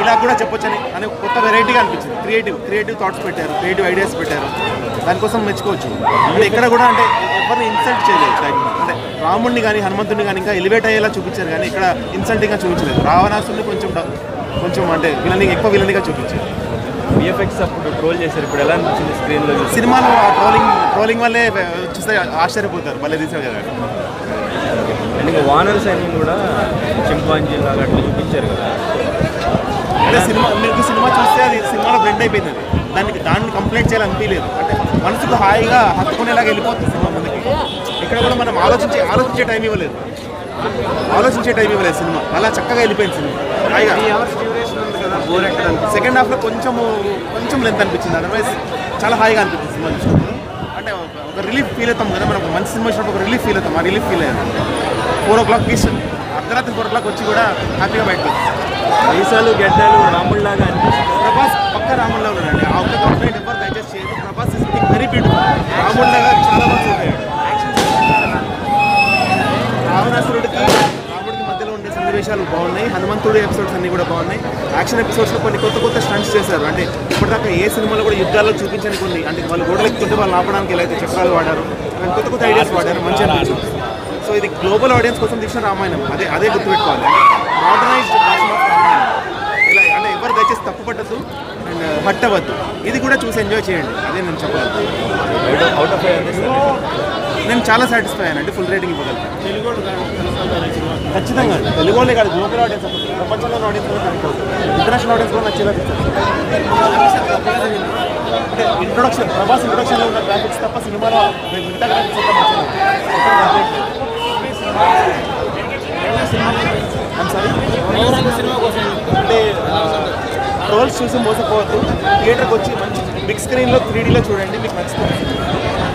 dialogue కూడా చెప్పొచ్చని అని కొత్త వెరైటీగా అనిపించింది క్రియేటివ్ క్రియేటివ్ థాట్స్ పెట్టారు క్రియేటివ్ ఐడియాస్ పెట్టారు దానికోసం మెచ్చుకోవచ్చు అంటే ఇక్కడ కూడా అంటే ఎవరిని ఇన్సల్ట్ చేయలేదు like అంటే రాముడిని కానీ హనుమంతుడిని కానీ ఇంకా ఎలివేట్ అయ్యేలా చూపించారు కానీ ఇక్కడ ఇన్సల్టింగ్గా చూపించలేదు రావణాసుని కొంచెం డ- కొంచెం అంటే విలనిగా ఎక్కువ విలనిగా చూపించారు విఎఫ్ఎక్స్ అప్పుడు ట్రోల్ చేశారు ఇప్పుడు ఎలా అనిపించింది స్క్రీన్లో చూసి సినిమాలో ఆ ట్రోలింగ్ ట్రోలింగ్ వల్లే చూస్తే ఆశ్చర్యపోతారు భలే తీసారు కదా అండ్ ఇంకా వానర్ సైన్యం కూడా చింపాంజీ లాగా అట్లా చూపించారు కదా అంటే సినిమా మీకు సినిమా చూస్తే అది సినిమాలో బ్లెండ్ అయిపోయింది అది దానికి దాన్ని కంప్లైంట్ చేయాలని అనిపించలేదు అంటే మనసుకు హాయిగా హత్తుకునేలాగా వెళ్ళిపోతుంది సినిమా ముందుకి ఇక్కడ కూడా మనం ఆలోచించే ఆలోచించే టైం ఇవ్వలేదు ఆలోచించే టైం ఇవ్వలేదు సినిమా అలా చక్కగా వెళ్ళిపోయింది సినిమా హాయిగా సెకండ్ హాఫ్లో కొంచెము కొంచెం లెంత్ అనిపించింది అదర్వైజ్ చాలా హాయిగా అనిపించింది సినిమా చూసినప్పుడు అంటే ఒక- ఒక రిలీఫ్ ఫీల్ అవుతాం కదా మనం ఒక మంచి సినిమా చూసినప్పుడు ఒక రిలీఫ్ ఫీల్ అవుతాం ఆ రిలీఫ్ ఫీల్ అయ్యాను ఫోర్ ఓ క్లాక్ తీసి అర్ధరాత్రి ఫోర్ ఓ క్లాక్ వచ్చి కూడా హ్యాపీగా బయటకు మీసాలు గడ్డలు రాముడిలాగా అనిపిస్తుంది ప్రభాస్ పక్క రాముల్లో ఉన్నాడండి ఆ ఒక్క కంప్లైంట్ ఎవరు దయచేసి చేయదు ప్రభాస్ ఇస్ వెరీ బ్యూటిఫుల్ రాముడిలాగా చాలా బాగా చూడాడు రావణాసురుడికి రాముడికి మధ్యలో ఉండే సన్నివేశాలు బాగున్నాయి హనుమంతుడి ఎపిసోడ్స్ అన్ని కూడా బాగున్నాయి యాక్షన్ ఎపిసోడ్స్లో కొన్ని కొత్త కొత్త స్టంట్స్ చేశారు అంటే ఇప్పటిదాకా ఏ సినిమాలో కూడా యుద్ధాల్లో చూపించని కొన్ని అంటే వాళ్ళు గోడలు ఎక్కుతుంటే వాళ్ళు ఆపడానికి ఎలా అయితే చక్రాలు వాడారు అలాంటి కొత్త కొత్త ఐడియాస్ వాడారు మంచి అనిపించింది సో ఇది గ్లోబల్ ఆడియన్స్ కోసం తీసిన రామాయణం అదే అదే గుర్తుపెట్టుకోవాలి మోడర్నైజ్డ్ వర్షన్ ఆఫ్ రామాయణం ఇలా అంటే ఎవరు దయచేసి తప్పు పట్టద్దు అండ్ హట్ అవ్వద్దు ఇది కూడా చూసి ఎంజాయ్ చేయండి అదే నేను చెప్పగలను అవుట్ ఆఫ్ నేను చాలా సాటిస్ఫై అయ్యాను అంటే ఫుల్ రేటింగ్ ఇవ్వగలను ఖచ్చితంగా తెలుగు వాళ్ళే కాదు గ్లోబల్ ఆడియన్స్ అసలు ప్రపంచంలో ఆడియన్స్ కూడా కనెక్ట్ అవుతుంది ఇంటర్నేషనల్ ఆడియన్స్ కూడా నచ్చేలా అంటే ఇంట్రొడక్షన్ ప్రభాస్ ఇంట్రొడక్షన్లో ఉన్న గ్రాఫిక్స్ తప్ప సినిమాలో మిగతా గ్రాఫిక్స్ అంతా మంచిగా సారీ అంటే ట్రోల్స్ చూసి మోసపోవద్దు థియేటర్కి వచ్చి మంచి బిగ్ స్క్రీన్లో త్రీ డీలో చూడండి మీకు నచ్చుతుంది